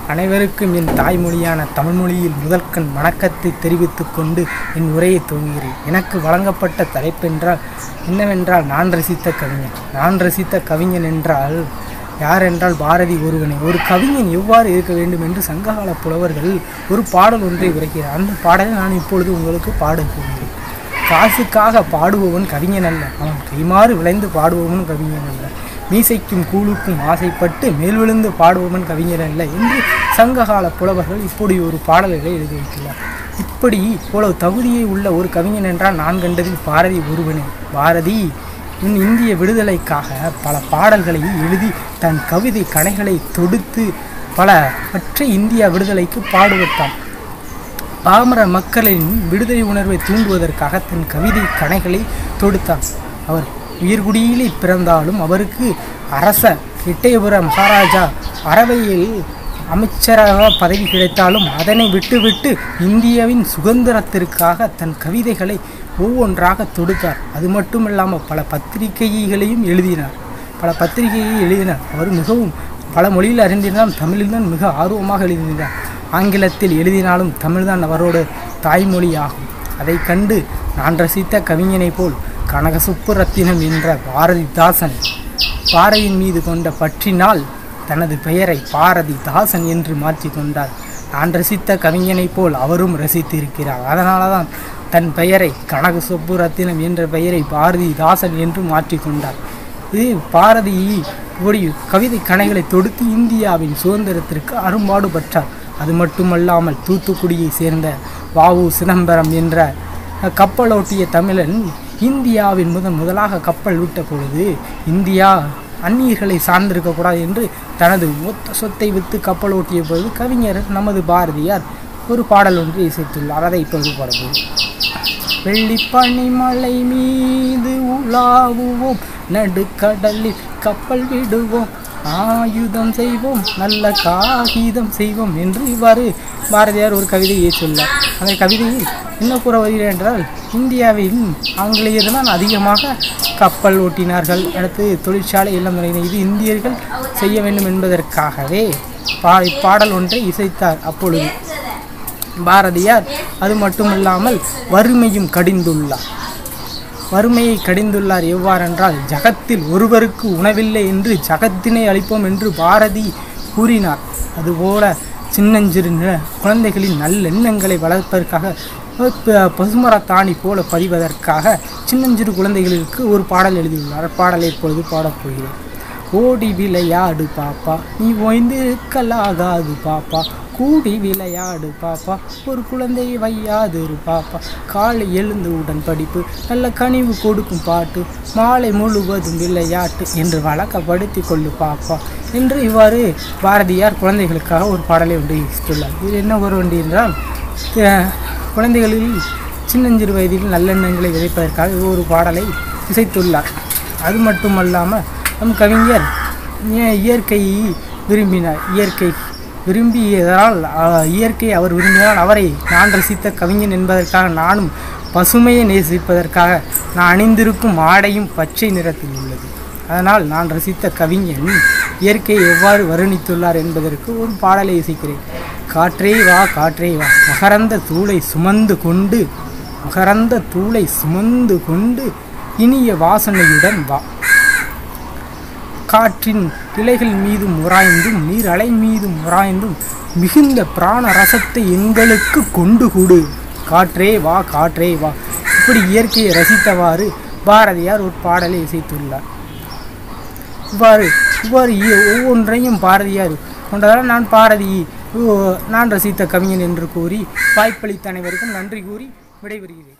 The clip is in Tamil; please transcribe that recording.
அனைவருக்கும் என் தாய்மொழியான தமிழ்மொழியில் முதற்கண் வணக்கத்தை தெரிவித்துக் கொண்டு என் உரையை துவங்குகிறேன் எனக்கு வழங்கப்பட்ட தலைப்பென்றால் என்னவென்றால் நான் ரசித்த கவிஞன் நான் ரசித்த கவிஞன் என்றால் யார் என்றால் பாரதி ஒருவனே ஒரு கவிஞன் எவ்வாறு இருக்க வேண்டும் என்று சங்ககால புலவர்கள் ஒரு பாடல் ஒன்றை உரைக்கிறார் அந்த பாடலை நான் இப்பொழுது உங்களுக்கு பாடப் போகிறேன் காசுக்காக பாடுபவன் கவிஞன் அல்ல அவன் கைமாறு விளைந்து பாடுபவன் கவிஞன் அல்ல மீசைக்கும் கூழுக்கும் ஆசைப்பட்டு மேல் விழுந்து பாடுபவன் கவிஞன் அல்ல என்று சங்ககால புலவர்கள் இப்படி ஒரு பாடல்களை எழுதி வைக்கிறார் இப்படி இவ்வளவு தகுதியை உள்ள ஒரு கவிஞன் என்றால் நான் கண்டதில் பாரதி ஒருவனே பாரதி இன் இந்திய விடுதலைக்காக பல பாடல்களை எழுதி தன் கவிதை கணைகளை தொடுத்து பல மற்ற இந்திய விடுதலைக்கு பாடுபட்டான் பாமர மக்களின் விடுதலை உணர்வை தூண்டுவதற்காக தன் கவிதை கணைகளை தொடுத்தார் அவர் உயர்குடியிலே பிறந்தாலும் அவருக்கு அரச எட்டயபுர மகாராஜா அரவையில் அமைச்சராக பதவி கிடைத்தாலும் அதனை விட்டுவிட்டு இந்தியாவின் சுதந்திரத்திற்காக தன் கவிதைகளை ஒவ்வொன்றாக தொடுத்தார் அது மட்டுமில்லாமல் பல பத்திரிகைகளையும் எழுதினார் பல பத்திரிகையை எழுதினார் அவர் மிகவும் பல மொழியில் அறிந்திருந்தாலும் தமிழில்தான் மிக ஆர்வமாக எழுதினார் ஆங்கிலத்தில் எழுதினாலும் தமிழ்தான் அவரோட தாய்மொழி ஆகும் அதை கண்டு நான் ரசித்த கவிஞனைப் போல் கனக சுப்புரத்தினம் என்ற பாரதிதாசன் பாறையின் மீது கொண்ட பற்றினால் தனது பெயரை பாரதிதாசன் என்று மாற்றிக் கொண்டார் நான் ரசித்த கவிஞனைப் போல் அவரும் ரசித்திருக்கிறார் அதனால தான் தன் பெயரை கனக சுப்புரத்தினம் என்ற பெயரை பாரதிதாசன் என்று மாற்றிக்கொண்டார் இது பாரதி இப்படி கவிதை கணைகளை தொடுத்து இந்தியாவின் சுதந்திரத்திற்கு அரும்பாடுபட்டார் அது மட்டுமல்லாமல் தூத்துக்குடியை சேர்ந்த வாவு சிதம்பரம் என்ற கப்பலோட்டிய தமிழன் இந்தியாவின் முதன் முதலாக கப்பல் விட்ட பொழுது இந்தியா அந்நியர்களை சார்ந்திருக்கக்கூடாது என்று தனது மொத்த சொத்தை விற்று கப்பல் ஓட்டிய பொழுது கவிஞர் நமது பாரதியார் ஒரு பாடல் ஒன்று இசைத்துள்ளார் அதை இப்பொழுது பாடப்போம் வெள்ளிப்பனிமலை மீது உலாவுவோம் நடுக்கடலில் கப்பல் விடுவோம் ஆயுதம் செய்வோம் நல்ல காகிதம் செய்வோம் என்று இவ்வாறு பாரதியார் ஒரு கவிதையை சொல்லார் அந்த கவிதையில் என்ன கூற வருகிறேன் என்றால் இந்தியாவில் ஆங்கிலேயர் தான் அதிகமாக கப்பல் ஓட்டினார்கள் அடுத்து தொழிற்சாலை எல்லாம் தொடங்கின இது இந்தியர்கள் செய்ய வேண்டும் என்பதற்காகவே பா பாடல் ஒன்றை இசைத்தார் அப்பொழுது பாரதியார் அது மட்டுமில்லாமல் வறுமையும் கடிந்துள்ளார் வறுமையை கடிந்துள்ளார் எவ்வாறென்றால் ஜகத்தில் ஒருவருக்கு உணவில்லை என்று ஜகத்தினை அளிப்போம் என்று பாரதி கூறினார் அதுபோல சின்னஞ்சிறு நி- குழந்தைகளின் நல்லெண்ணங்களை வளர்ப்பதற்காக ப- பசுமரத்தாணி போல பதிவதற்காக சின்னஞ்சிறு குழந்தைகளுக்கு ஒரு பாடல் எழுதியுள்ளார் பாடலை இப்பொழுது பாடப் போகிறேன் ஓடி விளையாடு பாப்பா நீ ஓய்ந்திருக்கலாகாது பாப்பா கூடி விளையாடு பாப்பா ஒரு குழந்தையை வையாதிரு பாப்பா காலை எழுந்து உடன் படிப்பு நல்ல கனிவு கொடுக்கும் பாட்டு மாலை முழுவதும் விளையாட்டு என்று வழக்கப்படுத்தி கொள்ளு பாப்பா என்று இவ்வாறு பாரதியார் குழந்தைகளுக்காக ஒரு பாடலை ஒன்று இசைத்துள்ளார் இது என்ன ஒரு ஒன்று என்றால் அஹ், குழந்தைகளில் சின்னஞ்சிறு வயதில் நல்லெண்ணங்களை விதைப்பதற்காக ஒரு பாடலை இசைத்துள்ளார் அது மட்டுமல்லாமல் நம் கவிஞர் இய- இயற்கையை விரும்பினார் இயற்கை விரும்பியதால் அஹ், இயற்கையை அவர் விரும்பினால் அவரை நான் ரசித்த கவிஞன் என்பதற்காக நானும் பசுமையை நேசிப்பதற்காக நான் அணிந்திருக்கும் ஆடையும் பச்சை நிறத்தில் உள்ளது அதனால் நான் ரசித்த கவிஞன் இயற்கையை எவ்வாறு வருணித்துள்ளார் என்பதற்கு ஒரு பாடலை இசைக்கிறேன் காற்றே வா காற்றே வா மகரந்த தூளை சுமந்து கொண்டு மகரந்த தூளை சுமந்து கொண்டு இனிய வாசனையுடன் வா காற்றின் இலைகள் மீதும் உராய்ந்தும் நீர் அலை மீதும் உராய்ந்தும் மிகுந்த பிராண ரசத்தை எங்களுக்கு கொண்டு கொடு காற்றே வா காற்றே வா இப்படி இயற்கையை ரசித்தவாறு பாரதியார் ஒரு பாடலை இசைத்துள்ளார் இவ்வாறு இவ்வாறு இ- ஒவ்வொன்றையும் பாரதியார் கொண்டதால் நான் பாரதி ஓ, நான் ரசித்த கவிஞன் என்று கூறி வாய்ப்பளித்த அனைவருக்கும் நன்றி கூறி விடைபெறுகிறேன்